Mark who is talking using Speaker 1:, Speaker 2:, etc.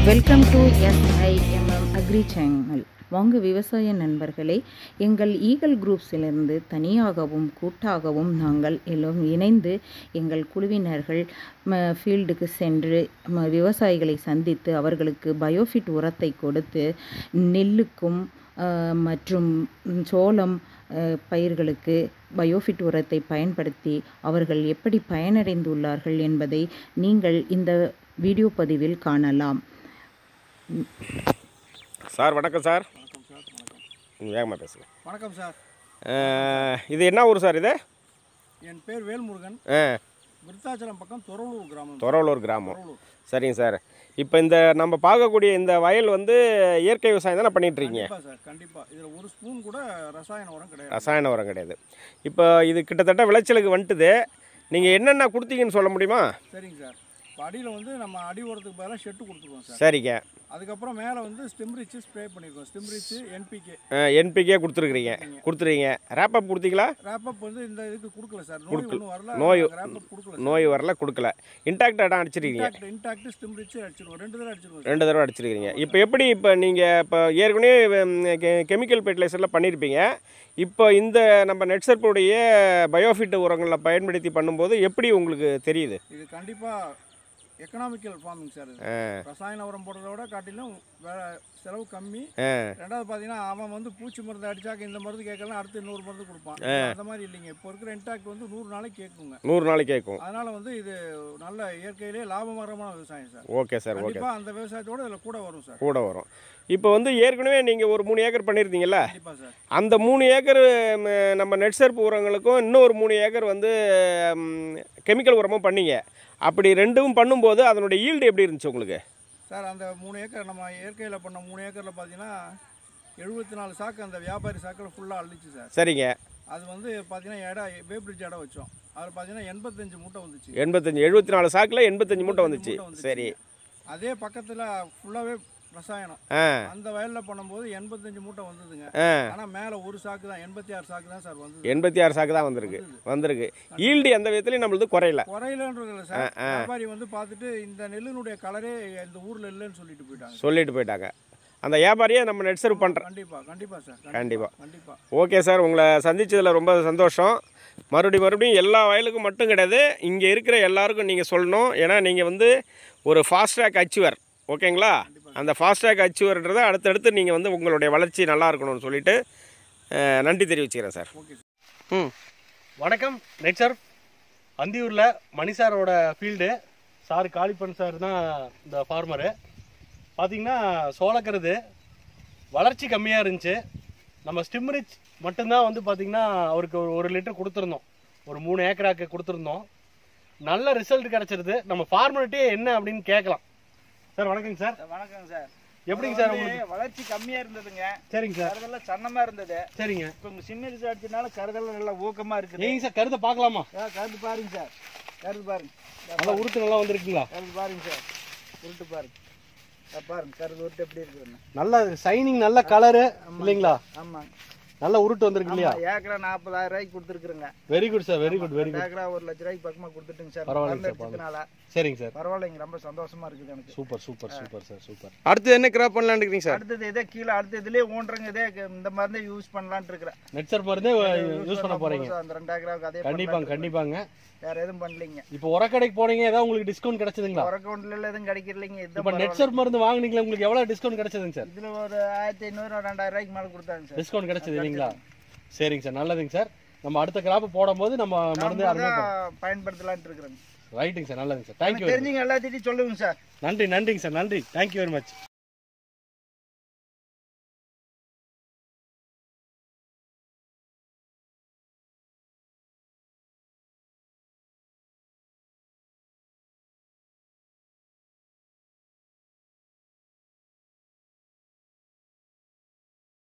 Speaker 1: Welcome to SIMM agri channel வாங்க விவசாய நண்பர்களே எங்கள் ஈகல் குரூப்ஸிலிருந்து தனியாகவும் கூட்டாகவும் நாங்கள் எல்லாம் இணைந்து எங்கள் குழுவினர்கள் ம- ஃபீல்டுக்கு சென்று ம- விவசாயிகளை சந்தித்து அவர்களுக்கு பயோஃபிட் உரத்தை கொடுத்து நெல்லுக்கும் அஹ், மற்றும் சோளம் அஹ், பயிர்களுக்கு பயோஃபிட் உரத்தை பயன்படுத்தி அவர்கள் எப்படி பயனடைந்துள்ளார்கள் என்பதை நீங்கள் இந்த வீடியோ பதிவில் காணலாம்
Speaker 2: சார் வணக்கம் சார் கொஞ்சம் வேகமாக பேசுங்க
Speaker 3: வணக்கம் சார்
Speaker 2: அஹ், இது என்ன ஊர் சார் இது
Speaker 3: என் பேர் வேல்முருகன்
Speaker 2: ஆ
Speaker 3: விருத்தாச்சலம் பக்கம் தொரவலூர் கிராமம்
Speaker 2: தொரவலூர் கிராமம்
Speaker 3: தொரவலூர்
Speaker 2: சரிங்க சார் இப்போ இந்த நம்ம பார்க்கக்கூடிய இந்த வயல் வந்து இயற்கை விவசாயம் தானே பண்ணிட்டு இருக்கீங்க
Speaker 3: கண்டிப்பா சார் கண்டிப்பா இதுல ஒரு ஸ்பூன் கூட ரசாயன உரம் கிடையாது
Speaker 2: ரசாயன உரம் கிடையாது இப்போ இது கிட்டத்தட்ட விளைச்சலுக்கு வந்துட்டுது நீங்கள் என்னென்ன கொடுத்தீங்கன்னு சொல்ல முடியுமா
Speaker 3: சரிங்க சார் இப்போ அடியில் வந்து நம்ம அடி உரத்துக்கு பதிலாக ஷெட்டு கொடுத்துருவோம் சார்
Speaker 2: சரிங்க
Speaker 3: அதுக்கப்புறம் மேலே வந்து ஸ்டெம் ரிச்சு ஸ்ப்ரே பண்ணியிருக்கோம் ஸ்டெம் ரிச்சு என்பிகே
Speaker 2: என்பிகே கொடுத்துருக்குறீங்க கொடுத்துருக்கீங்க ரேப்பப் கொடுத்தீங்களா
Speaker 3: ரேப்பப் வந்து இந்த இதுக்கு கொடுக்கல சார் நோய் ஒன்றும் வரல
Speaker 2: நோய்
Speaker 3: ரேப்பப் கொடுக்கல
Speaker 2: நோய் வரல கொடுக்கல இன்டாக்ட் இடம் அடிச்சிருக்கீங்க
Speaker 3: இன்டாக்ட் இன்டாக்ட் ஸ்டெம் ரிச்சு அடிச்சிருவோம் ரெண்டு தடவை அடிச்சிருவோம் சார்
Speaker 2: ரெண்டு தடவை அடிச்சிருக்கீங்க இப்போ எப்படி இப்போ நீங்கள் இப்போ ஏற்கனவே கெமிக்கல் ஃபெர்டிலைசரில் பண்ணியிருப்பீங்க இப்போ இந்த நம்ம நெட்சர்ப்புடைய பயோஃபிட் உரங்களை பயன்படுத்தி பண்ணும்போது எப்படி உங்களுக்கு தெரியுது
Speaker 3: இது கண்டிப்பாக எக்கனாமிக்கல் ஃபார்மிங் சார் இது
Speaker 2: ஆ
Speaker 3: ரசாயன உரம் போடுறத விட காட்டிலும் வேற செலவு கம்மி
Speaker 2: ஆ
Speaker 3: ரெண்டாவது பார்த்தீங்கன்னா அவன் வந்து பூச்சி மருந்து அடிச்சாக்க இந்த மருந்து கேட்கலாம் அடுத்து இன்னொரு மருந்து கொடுப்பான் அந்த மாதிரி இல்லைங்க இப்போ இருக்கிற இன்டாக்ட் வந்து நூறு நாளைக்கு கேட்குங்க
Speaker 2: நூறு நாளைக்கு கேட்கும்
Speaker 3: அதனால வந்து இது நல்ல இயற்கையிலே லாபகரமான விவசாயம் சார்
Speaker 2: ஓகே சார் ஓகே
Speaker 3: கண்டிப்பா அந்த விவசாயத்தோட இதில் கூட வரும் சார்
Speaker 2: கூட வரும் இப்போ வந்து ஏற்கனவே நீங்கள் ஒரு மூணு ஏக்கர் பண்ணியிருந்தீங்கல்ல
Speaker 3: கண்டிப்பா சார்
Speaker 2: அந்த மூணு ஏக்கர் ம், நம்ம நெட்சர்ப்பு உரங்களுக்கும் இன்னொரு மூணு ஏக்கர் வந்து கெமிக்கல் உரமும் பண்ணீங்க அப்படி ரெண்டும் பண்ணும்போது அதனுடைய ஈல்டு எப்படி இருந்துச்சு உங்களுக்கு
Speaker 3: சார் அந்த மூணு ஏக்கர் நம்ம இயற்கையில் பண்ண மூணு ஏக்கரில் பார்த்தீங்கன்னா எழுபத்தி நாலு சாக்கு அந்த வியாபாரி சாக்கில் ஃபுல்லாக அள்ளிச்சு சார்
Speaker 2: சரிங்க
Speaker 3: அது வந்து பார்த்தீங்கன்னா இடம் வேப்ரிட்ஜ் இடம் வச்சோம் அதில் பார்த்தீங்கன்னா எண்பத்தஞ்சு மூட்டை வந்துச்சு
Speaker 2: எண்பத்தஞ்சு எழுபத்தி நாலு சாக்கில் எண்பத்தஞ்சு மூட்டை வந்துச்சு சரி
Speaker 3: அதே பக்கத்தில் ஃபுல்லாகவே ரசாயனம்
Speaker 2: ஆ
Speaker 3: அந்த வயலில் பண்ணும்போது எண்பத்தஞ்சு மூட்டை வந்ததுங்க
Speaker 2: ஆ
Speaker 3: ஆனால் மேலே ஒரு சாக்கு தான் எண்பத்தி ஆறு சாக்கு தான் சார் வந்தது
Speaker 2: எண்பத்தி ஆறு சாக்கு தான் வந்திருக்கு வந்திருக்கு ஈல்டு எந்த விதத்துலையும் நம்மளது குறையல
Speaker 3: குறையிலன்றது சார் வியாபாரி வந்து பார்த்துட்டு இந்த நெல்லினுடைய கலரே இந்த ஊரில் இல்லைன்னு சொல்லிட்டு போயிட்டாங்க
Speaker 2: சொல்லிட்டு போயிட்டாங்க அந்த வியாபாரியை நம்ம நெட் சர்வ் பண்ணுறேன்
Speaker 3: கண்டிப்பா கண்டிப்பா சார்
Speaker 2: கண்டிப்பா.
Speaker 3: கண்டிப்பா
Speaker 2: ஓகே சார் உங்களை சந்திச்சதில் ரொம்ப சந்தோஷம் மறுபடியும் மறுபடியும் எல்லா வயலுக்கும் மட்டும் கிடையாது இங்கே இருக்கிற எல்லாருக்கும் நீங்கள் சொல்லணும் ஏன்னா நீங்கள் வந்து ஒரு ஃபாஸ்ட் ட்ராக் அச்சீவர் ஓகேங்களா அந்த ஃபாஸ்ட் ட்ராக் அச்சீவர்ன்றதை அடுத்தடுத்து நீங்கள் வந்து உங்களுடைய வளர்ச்சி நல்லா இருக்கணும்னு சொல்லிட்டு அஹ், நன்றி தெரிவிச்சுக்கிறேன் சார்
Speaker 3: ஓகே சார்
Speaker 2: ம்
Speaker 4: வணக்கம் நெட்சர் அந்தியூரில் மணி சாரோட ஃபீல்டு சார் காளிப்பன் சார் தான் இந்த ஃபார்மரு பார்த்தீங்கன்னா சோளக்கருது வளர்ச்சி கம்மியாக இருந்துச்சு நம்ம ஸ்டிம்ரிச் மட்டும்தான் வந்து பார்த்தீங்கன்னா அவருக்கு ஒரு ஒரு லிட்டர் கொடுத்துருந்தோம் ஒரு மூணு ஏக்கராக்கு கொடுத்துருந்தோம் நல்ல ரிசல்ட் கிடச்சிருது நம்ம ஃபார்மாலிட்டியே என்ன அப்படின்னு கேட்கலாம் சார் வணக்கங்க சார்
Speaker 5: வணக்கம் சார்
Speaker 4: எப்படிங்க சார்
Speaker 5: வந்து
Speaker 4: உங்களுக்கு
Speaker 5: வளர்ச்சி கம்மியா இருந்ததுங்க
Speaker 4: சரிங்க சார்
Speaker 5: கருதெல்லாம் சன்னமா இருந்தது
Speaker 4: சரிங்க
Speaker 5: இப்போ உங்க சின்ன ரிசு அடிச்சனால கருதெல்லாம் நல்லா ஊக்கமா இருக்குது
Speaker 4: ஏங்க சார் கருதை பார்க்கலாமா
Speaker 5: ஆ, கருது பாருங்க சார் கருது பாருங்க இதோ
Speaker 4: நல்லா உருட்டு நல்லா வந்திருக்குங்களா
Speaker 5: கருது பாருங்க சார் உருட்டு பாருங்க இதோ பாருங்க கருது உருட்டு எப்படி இருக்குதுன்னு
Speaker 4: நல்ல சைனிங் நல்ல கலரு இல்லைங்களா
Speaker 5: ஆமாங்க
Speaker 4: நல்ல உருட்டு வந்திருக்கு இல்லையா
Speaker 5: ஆமா, ஏக்கரா நாற்பதாயிரம் ரூபாய்க்கு கொடுத்துருக்குறேங்க
Speaker 4: very good sir very good very good
Speaker 5: ஏக்கரா ஒரு லட்ச ரூபாய்க்கு பக்கமா கொடுத்துட்டுங்க சார்
Speaker 4: பரவாயில்லைங்க
Speaker 5: மருந்து
Speaker 4: சார்,
Speaker 5: அடிச்சதுனால
Speaker 4: சரிங்க சார்
Speaker 5: பரவாயில்லைங்க ரொம்ப சந்தோஷமா இருக்குது எனக்கு
Speaker 4: super super super sir super
Speaker 2: அடுத்து என்ன கிராப் பண்ணலான்னு இருக்கீங்க சார்
Speaker 5: அடுத்தது இதே கீழே அடுத்த இதுலயே ஊன்றங்க இதே இந்த மருந்தே யூஸ் பண்ணலான்ட்டு இருக்கிறேன்
Speaker 4: நெட்சர் மருந்தே யூஸ் பண்ண போறீங்க
Speaker 5: அந்த ரெண்டு ஏக்கராவுக்கு அதே
Speaker 4: கண்டிப்பாங்க கண்டிப்பாங்க
Speaker 5: வேற எதுவும் பண்ணலைங்க
Speaker 4: இப்போ உரக்கடைக்கு போனீங்க ஏதாவது உங்களுக்கு டிஸ்கவுண்ட் கிடைச்சதுங்களா
Speaker 5: ஒரு அக்கௌண்ட்ல எதுவும் கிடைக்கலைங்க
Speaker 4: இப்போ
Speaker 5: இதுதான்
Speaker 4: நெட்சர் மருந்து வாங்குனீங்களா உங்களுக்கு எவ்வளவு டிஸ்கவுண்ட் கிடைச்சதுங்க சார்
Speaker 5: இதுல ஒரு ஆயிரத்தி ஐநூறு ரெண்டாயிரம் ரூபாய்க்கு மேல கொடுத்தாங்க சார்
Speaker 4: டிஸ்கவுண்ட் கிடைச்சது இல்லைங்களா சரிங்க சார் நல்லதுங்க சார் நம்ம அடுத்த கிராப் போடும்போது நம்ம மருந்து அருமையா
Speaker 5: தான் பயன்படுத்தலாம்னு இருக்கிறேங்க
Speaker 4: ரைட்டுங்க சார் நல்லதுங்க சார் தேங்க்யூ
Speaker 5: தெரிஞ்சுங்க எல்லாத்திட்டையும் சொல்லுங்க சார்
Speaker 4: நன்றி நன்றிங்க சார் நன்றி தேங்க்யூ வெரி மச்